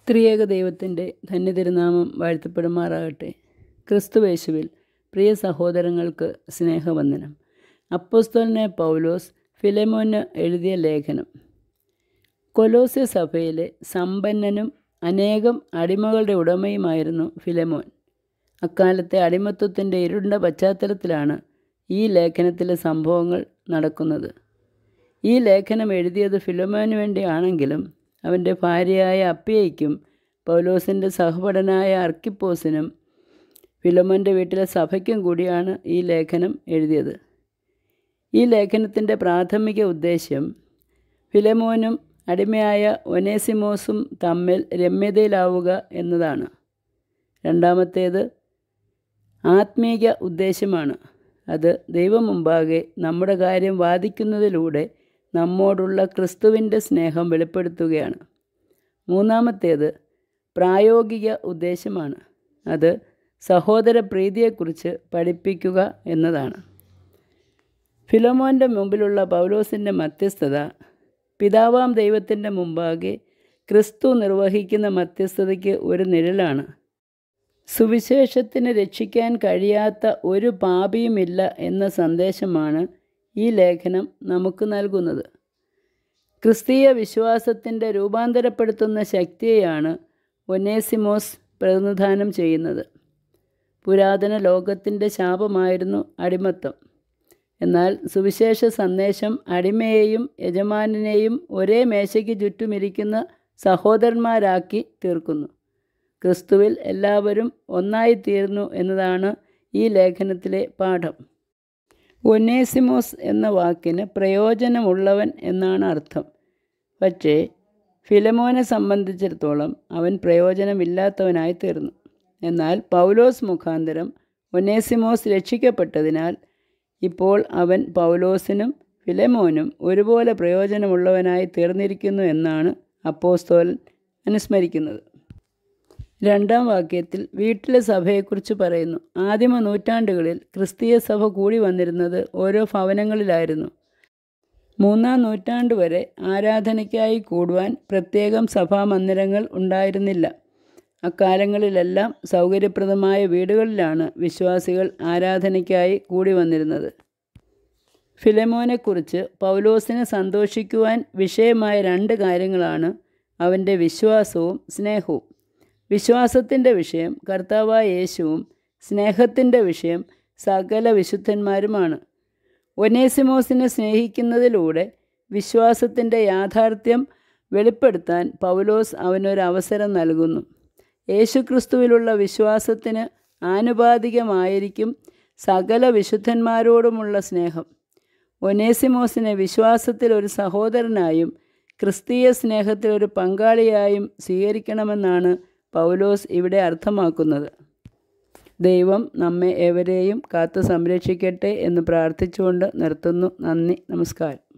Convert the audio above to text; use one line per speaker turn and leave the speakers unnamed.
ത്രിയേക ദൈവത്തിൻ്റെ ധന്യതിരുനാമം വാഴ്ത്തപ്പെടുമാറാകട്ടെ ക്രിസ്തുവേശുവിൽ പ്രിയ സഹോദരങ്ങൾക്ക് സ്നേഹവന്ദനം അപ്പോസ്തോലനെ പൗലോസ് ഫിലെമോന് എഴുതിയ ലേഖനം കൊലോസ്യ സഭയിലെ സമ്പന്നനും അനേകം അടിമകളുടെ ഉടമയുമായിരുന്നു ഫിലെമോൻ അക്കാലത്തെ അടിമത്വത്തിൻ്റെ ഇരുണ്ട പശ്ചാത്തലത്തിലാണ് ഈ ലേഖനത്തിലെ സംഭവങ്ങൾ നടക്കുന്നത് ഈ ലേഖനം എഴുതിയത് ഫിലോമോന് വേണ്ടിയാണെങ്കിലും അവൻ്റെ ഭാര്യയായ അപ്പിയയ്ക്കും പൗലോസിൻ്റെ സഹപടനായ അർക്കിപ്പോസിനും ഫിലോമോൻ്റെ വീട്ടിലെ സഭയ്ക്കും കൂടിയാണ് ഈ ലേഖനം എഴുതിയത് ഈ ലേഖനത്തിൻ്റെ പ്രാഥമിക ഉദ്ദേശ്യം ഫിലമോനും അടിമയായ ഒനേസിമോസും തമ്മിൽ രമ്യതയിലാവുക എന്നതാണ് രണ്ടാമത്തേത് ആത്മീക ഉദ്ദേശ്യമാണ് അത് ദൈവം മുമ്പാകെ നമ്മുടെ കാര്യം വാദിക്കുന്നതിലൂടെ നമ്മോടുള്ള ക്രിസ്തുവിൻ്റെ സ്നേഹം വെളിപ്പെടുത്തുകയാണ് മൂന്നാമത്തേത് പ്രായോഗിക ഉദ്ദേശമാണ് അത് സഹോദര പ്രീതിയെക്കുറിച്ച് പഠിപ്പിക്കുക എന്നതാണ് ഫിലോമോൻ്റെ മുമ്പിലുള്ള പൗലോസിൻ്റെ മധ്യസ്ഥത പിതാവാം ദൈവത്തിൻ്റെ മുമ്പാകെ ക്രിസ്തു നിർവഹിക്കുന്ന മധ്യസ്ഥതയ്ക്ക് ഒരു നിഴലാണ് സുവിശേഷത്തിന് രക്ഷിക്കാൻ കഴിയാത്ത ഒരു പാപിയുമില്ല എന്ന സന്ദേശമാണ് ഈ ലേഖനം നമുക്ക് നൽകുന്നത് ക്രിസ്തീയ വിശ്വാസത്തിൻ്റെ രൂപാന്തരപ്പെടുത്തുന്ന ശക്തിയെയാണ് ഒനേസിമോസ് പ്രതിനിധാനം ചെയ്യുന്നത് പുരാതന ലോകത്തിൻ്റെ ശാപമായിരുന്നു അടിമത്തം എന്നാൽ സുവിശേഷ സന്ദേശം അടിമയെയും യജമാനെയും ഒരേ മേശയ്ക്ക് ചുറ്റുമിരിക്കുന്ന സഹോദരന്മാരാക്കി തീർക്കുന്നു ക്രിസ്തുവിൽ എല്ലാവരും ഒന്നായിത്തീർന്നു എന്നതാണ് ഈ ലേഖനത്തിലെ പാഠം ഒനേസിമോസ് എന്ന വാക്കിന് പ്രയോജനമുള്ളവൻ എന്നാണ് അർത്ഥം പക്ഷേ ഫിലമോനെ സംബന്ധിച്ചിടത്തോളം അവൻ പ്രയോജനമില്ലാത്തവനായി തീർന്നു എന്നാൽ പൗലോസ് മുഖാന്തരം ഒനേസിമോസ് രക്ഷിക്കപ്പെട്ടതിനാൽ ഇപ്പോൾ അവൻ പൗലോസിനും ഫിലമോനും ഒരുപോലെ പ്രയോജനമുള്ളവനായി തീർന്നിരിക്കുന്നു എന്നാണ് അപ്പോസ്തോലൻ അനുസ്മരിക്കുന്നത് രണ്ടാം വാക്യത്തിൽ വീട്ടിലെ സഭയെക്കുറിച്ച് പറയുന്നു ആദിമ നൂറ്റാണ്ടുകളിൽ ക്രിസ്തീയ സഭ കൂടി വന്നിരുന്നത് ഓരോ ഭവനങ്ങളിലായിരുന്നു മൂന്നാം നൂറ്റാണ്ട് വരെ ആരാധനയ്ക്കായി കൂടുവാൻ പ്രത്യേകം സഭാമന്ദിരങ്ങൾ ഉണ്ടായിരുന്നില്ല അക്കാലങ്ങളിലെല്ലാം സൗകര്യപ്രദമായ വീടുകളിലാണ് വിശ്വാസികൾ ആരാധനയ്ക്കായി കൂടി വന്നിരുന്നത് ഫിലമോനെക്കുറിച്ച് പൗലോസിനെ സന്തോഷിക്കുവാൻ വിഷയമായ രണ്ട് കാര്യങ്ങളാണ് അവൻ്റെ വിശ്വാസവും സ്നേഹവും വിശ്വാസത്തിൻ്റെ വിഷയം കർത്താവായ യേശുവും സ്നേഹത്തിൻ്റെ വിഷയം സകല വിശുദ്ധന്മാരുമാണ് ഒനേസിമോസിനെ സ്നേഹിക്കുന്നതിലൂടെ വിശ്വാസത്തിൻ്റെ യാഥാർത്ഥ്യം വെളിപ്പെടുത്താൻ പൗലോസ് അവനൊരു അവസരം നൽകുന്നു യേശുക്രിസ്തുവിലുള്ള വിശ്വാസത്തിന് ആനുപാതികമായിരിക്കും സകല വിശുദ്ധന്മാരോടുമുള്ള സ്നേഹം ഒനേസിമോസിനെ വിശ്വാസത്തിൽ ഒരു സഹോദരനായും ക്രിസ്തീയ സ്നേഹത്തിൽ ഒരു പങ്കാളിയായും സ്വീകരിക്കണമെന്നാണ് പൗലോസ് ഇവിടെ അർത്ഥമാക്കുന്നത് ദൈവം നമ്മെ ഏവരെയും കാത്തു സംരക്ഷിക്കട്ടെ എന്ന് പ്രാർത്ഥിച്ചുകൊണ്ട് നിർത്തുന്നു നന്ദി നമസ്കാരം